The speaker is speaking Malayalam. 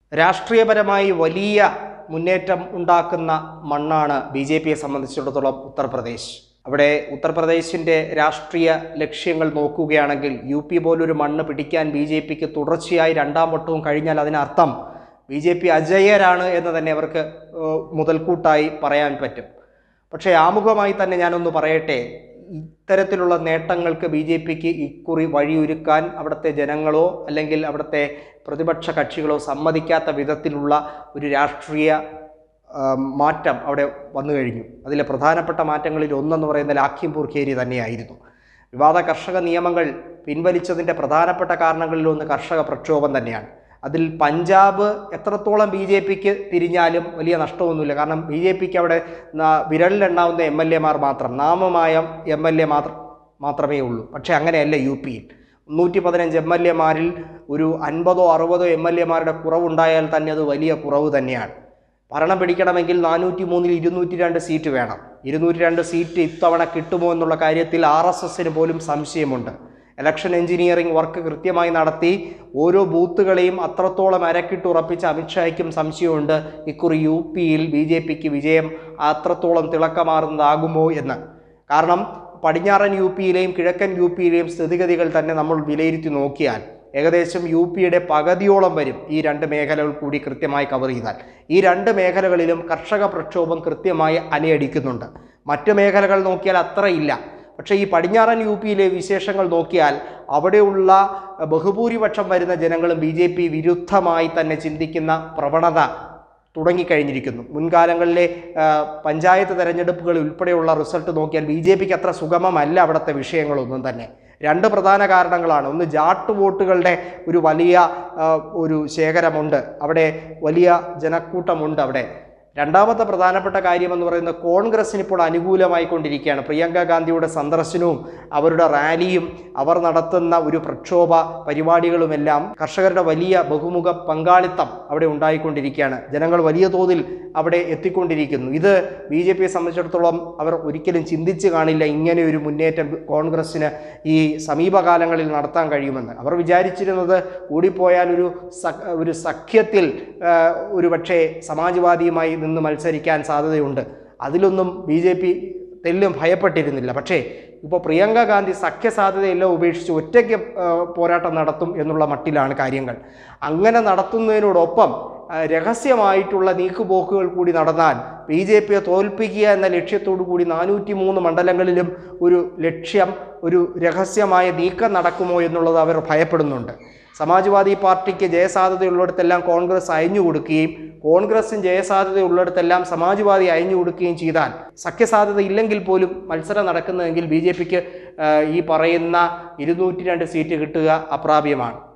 രാഷ്ട്രീയപരമായി വലിയ മുന്നേറ്റം ഉണ്ടാക്കുന്ന മണ്ണാണ് ബി ജെ പിയെ സംബന്ധിച്ചിടത്തോളം ഉത്തർപ്രദേശ് അവിടെ ഉത്തർപ്രദേശിൻ്റെ രാഷ്ട്രീയ ലക്ഷ്യങ്ങൾ നോക്കുകയാണെങ്കിൽ യു പി പോലൊരു മണ്ണ് പിടിക്കാൻ ബി ജെ പിക്ക് തുടർച്ചയായി രണ്ടാം വട്ടവും കഴിഞ്ഞാൽ അതിനർത്ഥം ബി ജെ പി അജയരാണ് എന്ന് തന്നെ അവർക്ക് ഏഹ്, മുതൽക്കൂട്ടായി പറയാൻ പറ്റും പക്ഷേ ആമുഖമായി തന്നെ ഞാനൊന്ന് പറയട്ടെ ഇത്തരത്തിലുള്ള നേട്ടങ്ങൾക്ക് ബി ജെ പിക്ക് ഇക്കുറി വഴിയൊരുക്കാൻ അവിടുത്തെ ജനങ്ങളോ അല്ലെങ്കിൽ അവിടുത്തെ പ്രതിപക്ഷ കക്ഷികളോ സമ്മതിക്കാത്ത വിധത്തിലുള്ള ഒരു രാഷ്ട്രീയ ആ, മാറ്റം അവിടെ വന്നു കഴിഞ്ഞു അതിലെ പ്രധാനപ്പെട്ട മാറ്റങ്ങളിൽ ഒന്നെന്ന് പറയുന്ന ലാഖിംപൂർ ഖേരി തന്നെയായിരുന്നു വിവാദ കർഷക നിയമങ്ങൾ പിൻവലിച്ചതിൻ്റെ പ്രധാനപ്പെട്ട കാരണങ്ങളിൽ ഒന്ന് കർഷക പ്രക്ഷോഭം തന്നെയാണ് അതിൽ പഞ്ചാബ് എത്രത്തോളം ബി ജെ പിക്ക് തിരിഞ്ഞാലും വലിയ നഷ്ടമൊന്നുമില്ല കാരണം ബി ജെ പിക്ക് അവിടെ ന- വിരലിലെണ്ണാവുന്ന എം എൽ എമാർ മാത്രം നാമമായ എം എൽ എ മാത്രം മാത്രമേ ഉള്ളൂ പക്ഷേ അങ്ങനെയല്ല യു പിയിൽ നൂറ്റി പതിനഞ്ച് എം എൽ എമാരിൽ ഒരു അൻപതോ അറുപതോ എം എൽ എമാരുടെ കുറവുണ്ടായാൽ തന്നെ അത് വലിയ കുറവ് തന്നെയാണ് ഭരണം പിടിക്കണമെങ്കിൽ നാനൂറ്റി മൂന്നിൽ ഇരുന്നൂറ്റി രണ്ട് സീറ്റ് വേണം ഇരുന്നൂറ്റി രണ്ട് സീറ്റ് ഇത്തവണ കിട്ടുമോ എന്നുള്ള കാര്യത്തിൽ ആർ എസ് എസിന് പോലും സംശയമുണ്ട് ഇലക്ഷൻ എഞ്ചിനീയറിംഗ് വർക്ക് കൃത്യമായി നടത്തി ഓരോ ബൂത്തുകളെയും അത്രത്തോളം അരക്കിട്ട് ഉറപ്പിച്ച അമിത്ഷായ്ക്കും സംശയമുണ്ട് ഇക്കുറി യു പിയിൽ ബി ജെ പിക്ക് വിജയം അത്രത്തോളം തിളക്കമാറുന്നതാകുമോ എന്ന് കാരണം പടിഞ്ഞാറൻ യു പിയിലെയും കിഴക്കൻ യു പിയിലെയും സ്ഥിതിഗതികൾ തന്നെ നമ്മൾ വിലയിരുത്തി നോക്കിയാൽ ഏകദേശം യു പിയുടെ പകുതിയോളം വരും ഈ രണ്ട് മേഖലകൾ കൂടി കൃത്യമായി കവർ ചെയ്താൽ ഈ രണ്ട് മേഖലകളിലും കർഷക പ്രക്ഷോഭം കൃത്യമായി അലയടിക്കുന്നുണ്ട് മറ്റ് മേഖലകൾ നോക്കിയാൽ അത്രയില്ല പക്ഷേ ഈ പടിഞ്ഞാറൻ യു പിയിലെ വിശേഷങ്ങൾ നോക്കിയാൽ അവിടെയുള്ള ബഹുഭൂരിപക്ഷം വരുന്ന ജനങ്ങളും ബി ജെ പി വിരുദ്ധമായി തന്നെ ചിന്തിക്കുന്ന പ്രവണത തുടങ്ങിക്കഴിഞ്ഞിരിക്കുന്നു മുൻകാലങ്ങളിലെ ആ, പഞ്ചായത്ത് തെരഞ്ഞെടുപ്പുകൾ ഉൾപ്പെടെയുള്ള റിസൾട്ട് നോക്കിയാൽ ബി ജെ പിക്ക് അത്ര സുഗമമല്ല അവിടുത്തെ വിഷയങ്ങളൊന്നും തന്നെ രണ്ട് പ്രധാന കാരണങ്ങളാണ് ഒന്ന് ജാട്ട് വോട്ടുകളുടെ ഒരു വലിയ ആ, ഒരു ശേഖരമുണ്ട് അവിടെ വലിയ ജനക്കൂട്ടമുണ്ട് അവിടെ രണ്ടാമത്തെ പ്രധാനപ്പെട്ട കാര്യം എന്ന് പറയുന്നത് കോൺഗ്രസിന് ഇപ്പോൾ അനുകൂലമായി കൊണ്ടിരിക്കുകയാണ് പ്രിയങ്ക ഗാന്ധിയുടെ സന്ദർശനവും അവരുടെ റാലിയും അവർ നടത്തുന്ന ഒരു പ്രക്ഷോഭ പരിപാടികളുമെല്ലാം കർഷകരുടെ വലിയ ബഹുമുഖ പങ്കാളിത്തം അവിടെ ഉണ്ടായിക്കൊണ്ടിരിക്കുകയാണ് ജനങ്ങൾ വലിയ തോതിൽ അവിടെ എത്തിക്കൊണ്ടിരിക്കുന്നു ഇത് ബി ജെ പിയെ സംബന്ധിച്ചിടത്തോളം അവർ ഒരിക്കലും ചിന്തിച്ച് കാണില്ല ഇങ്ങനെ ഒരു മുന്നേറ്റം കോൺഗ്രസ്സിന് ഈ സമീപകാലങ്ങളിൽ നടത്താൻ കഴിയുമെന്ന് അവർ വിചാരിച്ചിരുന്നത് കൂടിപ്പോയാൽ ഒരു സ- ഒരു സഖ്യത്തിൽ ആ, ഒരു പക്ഷേ സമാജ്വാദിയുമായി നിന്ന് മത്സരിക്കാൻ സാധ്യതയുണ്ട് അതിലൊന്നും ബി ജെ പി തെല്ലും ഭയപ്പെട്ടിരുന്നില്ല പക്ഷേ ഇപ്പോൾ പ്രിയങ്ക ഗാന്ധി സഖ്യസാധ്യതയെല്ലാം ഉപേക്ഷിച്ച് ഒറ്റയ്ക്ക് ആ, പോരാട്ടം നടത്തും എന്നുള്ള മട്ടിലാണ് കാര്യങ്ങൾ അങ്ങനെ നടത്തുന്നതിനോടൊപ്പം ആ, രഹസ്യമായിട്ടുള്ള നീക്കുപോക്കുകൾ കൂടി നടന്നാൽ ബി ജെ പിയെ തോൽപ്പിക്കുക എന്ന ലക്ഷ്യത്തോടു കൂടി നാനൂറ്റി മൂന്ന് മണ്ഡലങ്ങളിലും ഒരു ലക്ഷ്യം ഒരു രഹസ്യമായ നീക്കം നടക്കുമോ എന്നുള്ളത് അവർ ഭയപ്പെടുന്നുണ്ട് സമാജ്വാദി പാർട്ടിക്ക് ജയസാധ്യതയുള്ളിടത്തെല്ലാം കോൺഗ്രസ് അയഞ്ഞു കൊടുക്കുകയും കോൺഗ്രസും ജയസാധ്യതയുള്ളിടത്തെല്ലാം സമാജ്വാദി അയഞ്ഞു കൊടുക്കുകയും ചെയ്താൽ സഖ്യസാധ്യത ഇല്ലെങ്കിൽ പോലും മത്സരം നടക്കുന്നതെങ്കിൽ ബി ജെ പിക്ക് ഈ പറയുന്ന ഇരുന്നൂറ്റി രണ്ട് സീറ്റ് കിട്ടുക അപ്രാപ്യമാണ്